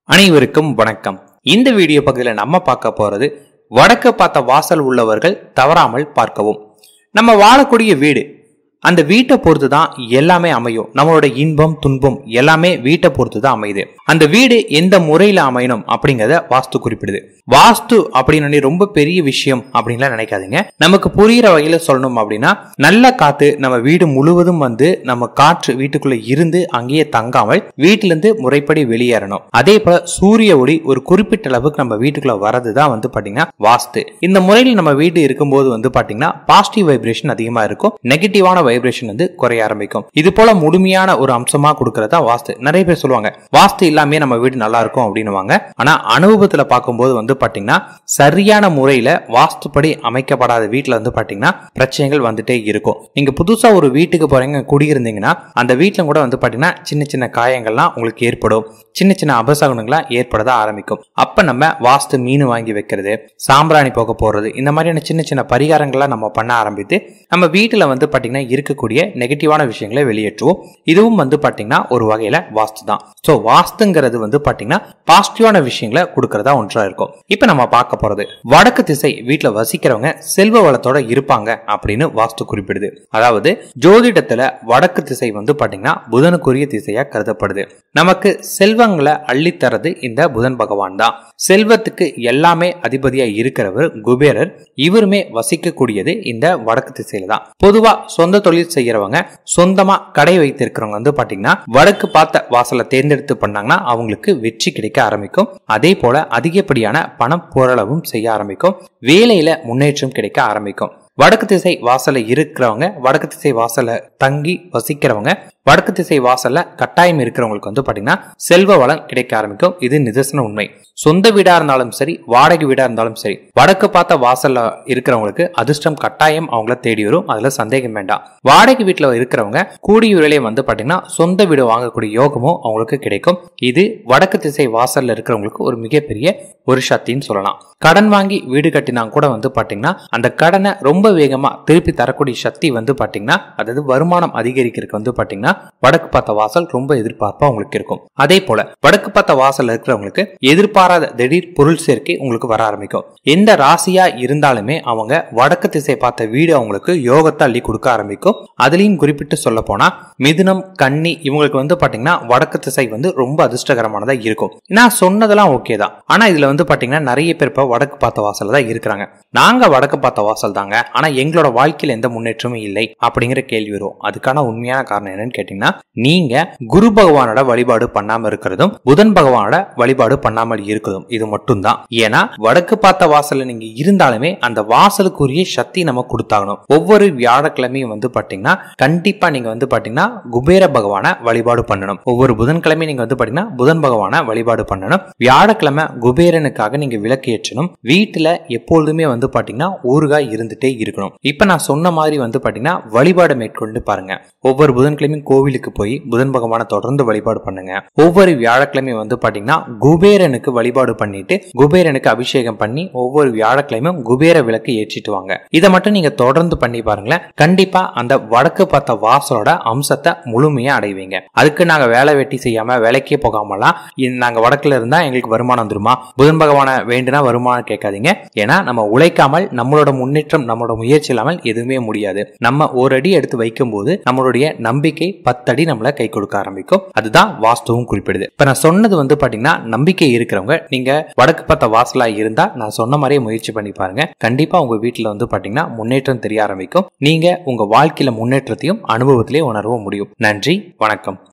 அனைவருக்கும் வணக்கம் இந்த வீடியோ பகுதியில் நம்ம பார்க்க போறது வடக்கு பார்த்த வாசல் உள்ளவர்கள் தவறாமல் பார்க்கவும் நம்ம வாழக்கூடிய வீடு அந்த வீட்டை பொறுத்து தான் எல்லாமே அமையும் நம்மளோட இன்பம் துன்பம் எல்லாமே வீட்டை பொறுத்து தான் அமையுது அந்த வீடு எந்த முறையில் அமையணும் அப்படிங்கிறத வாஸ்து குறிப்பிடுது வாஸ்து அப்படின்னு ரொம்ப பெரிய விஷயம் அப்படின்லாம் நினைக்காதீங்க நமக்கு புரியிற வகையில சொல்லணும் அப்படின்னா நல்ல காத்து நம்ம வீடு முழுவதும் வந்து நம்ம காற்று வீட்டுக்குள்ள இருந்து அங்கேயே தங்காமல் வீட்டிலிருந்து முறைப்படி வெளியேறணும் அதே போல சூரிய ஒளி ஒரு குறிப்பிட்ட அளவுக்கு நம்ம வீட்டுக்குள்ள வரது தான் வந்து பாத்தீங்கன்னா வாஸ்து இந்த முறையில் நம்ம வீடு இருக்கும்போது வந்து பாத்தீங்கன்னா பாசிட்டிவ் வைப்ரேஷன் அதிகமா இருக்கும் நெகட்டிவான வைப்ரேஷன் வந்து குறைய ஆரம்பிக்கும் இது போல முழுமையான ஒரு அம்சமா கொடுக்கறதா வாஸ்து நிறைய பேர் சொல்லுவாங்க வாஸ்து இல்லாமே நம்ம வீடு நல்லா இருக்கும் அப்படின்னுவாங்க ஆனா அனுபவத்துல பார்க்கும்போது வந்து பாத்தீங்கன்னா சரியான முறையில வாஸ்துப்படி அமைக்கப்படாத வீட்டுல வந்து பாத்தீங்கன்னா பிரச்சனைகள் வந்துட்டே இருக்கும் நீங்க புதுசா ஒரு வீட்டுக்கு போறீங்க குடியிருந்தீங்கன்னா அந்த வீட்டுல கூட வந்து பாத்தீங்கன்னா சின்ன சின்ன காயங்கள்லாம் உங்களுக்கு ஏற்படும் சின்ன சின்ன அபசகுனங்கள்லாம் ஏற்படத ஆரம்பிக்கும் அப்ப நம்ம வாஸ்து மீன் வாங்கி வைக்கிறது சாம்பிராணி போக போறது இந்த மாதிரியான சின்ன சின்ன பரிகாரங்கள்லாம் நம்ம பண்ண ஆரம்பித்து நம்ம வீட்டுல வந்து பாத்தீங்கன்னா இருக்கக்கூடிய நெகட்டிவான விஷயங்களை வெளியேற்றுவோம் இதுவும் வந்து பாத்தீங்கன்னா ஒரு வகையில வாஸ்து தான் ஸோ வாஸ்துங்கிறது வந்து பாத்தீங்கன்னா பாசிட்டிவான விஷயங்களை கொடுக்கறதா ஒன்றா இருக்கும் இப்ப நம்ம பார்க்க போறது வடக்கு திசை வீட்டுல வசிக்கிறவங்க செல்வ வளத்தோட இருப்பாங்க அப்படின்னு வாஸ்து குறிப்பிடுது அதாவது ஜோதிடத்துல வடக்கு திசை வந்து பாத்தீங்கன்னா புதனுக்குரிய திசையா கருதப்படுது நமக்கு செல்வங்களை அள்ளித்தரது இந்த புதன் பகவான் தான் செல்வத்துக்கு எல்லாமே அதிபதியா இருக்கிறவர் குபேரர் இவருமே வசிக்கக்கூடியது இந்த வடக்கு திசையில தான் பொதுவா சொந்த தொழில் செய்யறவங்க சொந்தமா கடை வைத்திருக்கிறவங்க வந்து பாத்தீங்கன்னா வடக்கு பார்த்த வாசலை தேர்ந்தெடுத்து பண்ணாங்கன்னா அவங்களுக்கு வெற்றி கிடைக்க ஆரம்பிக்கும் அதே போல அதிகப்படியான பணம் புரளவும் செய்ய ஆரம்பிக்கும் வேலையில முன்னேற்றம் கிடைக்க ஆரம்பிக்கும் வடக்கு திசை வாசல்ல இருக்கிறவங்க வடக்கு திசை வாசல்ல தங்கி வசிக்கிறவங்க வடக்கு திசை வாசல்ல கட்டாயம் இருக்கிறவங்களுக்கு வந்து பாத்தீங்கன்னா செல்வ வளம் கிடைக்க ஆரம்பிக்கும் இது நிதர்சன உண்மை சொந்த வீடா இருந்தாலும் சரி வாடகை வீடா இருந்தாலும் சரி வடக்கு பார்த்த வாசல்ல இருக்கிறவங்களுக்கு அதிர்ஷ்டம் கட்டாயம் அவங்கள தேடி வரும் அதுல சந்தேகம் வேண்டாம் வாடகை வீட்டுல இருக்கிறவங்க கூடிய விரையிலே வந்து பாத்தீங்கன்னா சொந்த வீடு வாங்கக்கூடிய யோகமும் அவங்களுக்கு கிடைக்கும் இது வடக்கு திசை வாசல்ல இருக்கிறவங்களுக்கு ஒரு மிகப்பெரிய ஒரு சக்தின்னு சொல்லலாம் கடன் வாங்கி வீடு கட்டினா கூட வந்து பாத்தீங்கன்னா அந்த கடனை ரொம்ப வேகமா திருப்பி தரக்கூடிய சக்தி வந்து பாத்தீங்கன்னா அதாவது வருமானம் அதிகரிக்கிறதுக்கு வந்து பாத்தீங்கன்னா வடக்கு பார்த்த வாசல் ரொம்ப எதிர்பார்ப்பா உங்களுக்கு இருக்கும் அதே போல வடக்கு பார்த்த வாசல் இருக்கிறவங்களுக்கு எதிர்பாராத திடீர் பொருள் சேர்க்கை உங்களுக்கு வர ஆரம்பிக்கும் எந்த ராசியா இருந்தாலுமே அவங்க வடக்கு திசை பார்த்த வீடு அவங்களுக்கு யோகத்தை அள்ளி கொடுக்க ஆரம்பிக்கும் அதுலயும் குறிப்பிட்டு சொல்ல போனா மிதுனம் கன்னி இவங்களுக்கு வந்து பாத்தீங்கன்னா வடக்கு திசை வந்து ரொம்ப அதிர்ஷ்டகரமானதா இருக்கும் நான் சொன்னதெல்லாம் ஓகே தான் ஆனா இதுல வந்து பாத்தீங்கன்னா நிறைய பேர் இப்ப வடக்கு பார்த்த வாசல் தான் இருக்கிறாங்க நாங்க வடக்கு பார்த்த வாசல் தாங்க ஆனா எங்களோட வாழ்க்கையில எந்த முன்னேற்றமும் இல்லை அப்படிங்கிற கேள்வி வரும் அதுக்கான உண்மையான காரணம் என்னன்னு கேட்டீங்கன்னா நீங்க குரு பகவானோட வழிபாடு பண்ணாம இருக்கிறதும் புதன் பகவானோட வழிபாடு பண்ணாமல் இருக்கிறதும் இது மட்டும்தான் ஏன்னா வடக்கு பார்த்த வாசல்ல நீங்க இருந்தாலுமே அந்த வாசலுக்குரிய சக்தி நம்ம கொடுத்தாகணும் ஒவ்வொரு வியாழக்கிழமையும் வந்து பாத்தீங்கன்னா கண்டிப்பா நீங்க வந்து பாத்தீங்கன்னா குபேர பகவான வழிபாடு பண்ணணும் ஒவ்வொரு புதன்கிழமையும் நீங்க வந்து பாத்தீங்கன்னா புதன் பகவான வழிபாடு பண்ணணும் வியாழக்கிழமை குபேரனுக்காக நீங்க விளக்கு ஏற்றணும் வீட்டுல எப்பொழுதுமே வந்து பாத்தீங்கன்னா ஊறுகாய் இருந்துட்டே இருக்கணும் இப்ப நான் சொன்ன மாதிரி வந்து பாத்தீங்கன்னா வழிபாடு மேற்கொண்டு பாருங்க ஒவ்வொரு புதன்கிழமையும் கோவிலுக்கு போய் புதன் பகவானை தொடர்ந்து வழிபாடு பண்ணுங்க ஒவ்வொரு வியாழக்கிழமையும் வந்து பாத்தீங்கன்னா குபேரனுக்கு வழிபாடு பண்ணிட்டு குபேரனுக்கு அபிஷேகம் பண்ணி ஒவ்வொரு வியாழக்கிழமையும் குபேர விளக்கு ஏற்றிட்டு வாங்க இதை மட்டும் நீங்க தொடர்ந்து பண்ணி பாருங்களேன் கண்டிப்பா அந்த வடக்கு பார்த்த வாசலோட அம்சத்தை முழுமையா அடைவீங்க அதுக்கு நாங்க வேலை வெட்டி செய்யாம வேலைக்கே போகாமலாம் இ- நாங்க வடக்குல இருந்தா எங்களுக்கு வருமானம் வந்துருமா புதன் பகவானை வேண்டுனா வருமானம் கேட்காதீங்க ஏன்னா நம்ம உழைக்காமல் நம்மளோட முன்னேற்றம் நம்மளோட முயற்சி இல்லாமல் எதுவுமே முடியாது நம்ம ஒரு அடி எடுத்து வைக்கும்போது நம்மளுடைய நம்பிக்கை பத்தடி நம்மள கை கொடுக்க ஆரம்பிக்கும் அதுதான் வாஸ்துவும் குறிப்பிடுது இப்ப நான் சொன்னது வந்து பாத்தீங்கன்னா நம்பிக்கை இருக்கிறவங்க நீங்க வடக்கு பார்த்த வாசலா இருந்தா நான் சொன்ன மாதிரியே முயற்சி பண்ணி பாருங்க கண்டிப்பா உங்க வீட்டுல வந்து பாத்தீங்கன்னா முன்னேற்றம் தெரிய ஆரம்பிக்கும் நீங்க உங்க வாழ்க்கையில முன்னேற்றத்தையும் அனுபவத்திலே உணரவும் முடியும் நன்றி வணக்கம்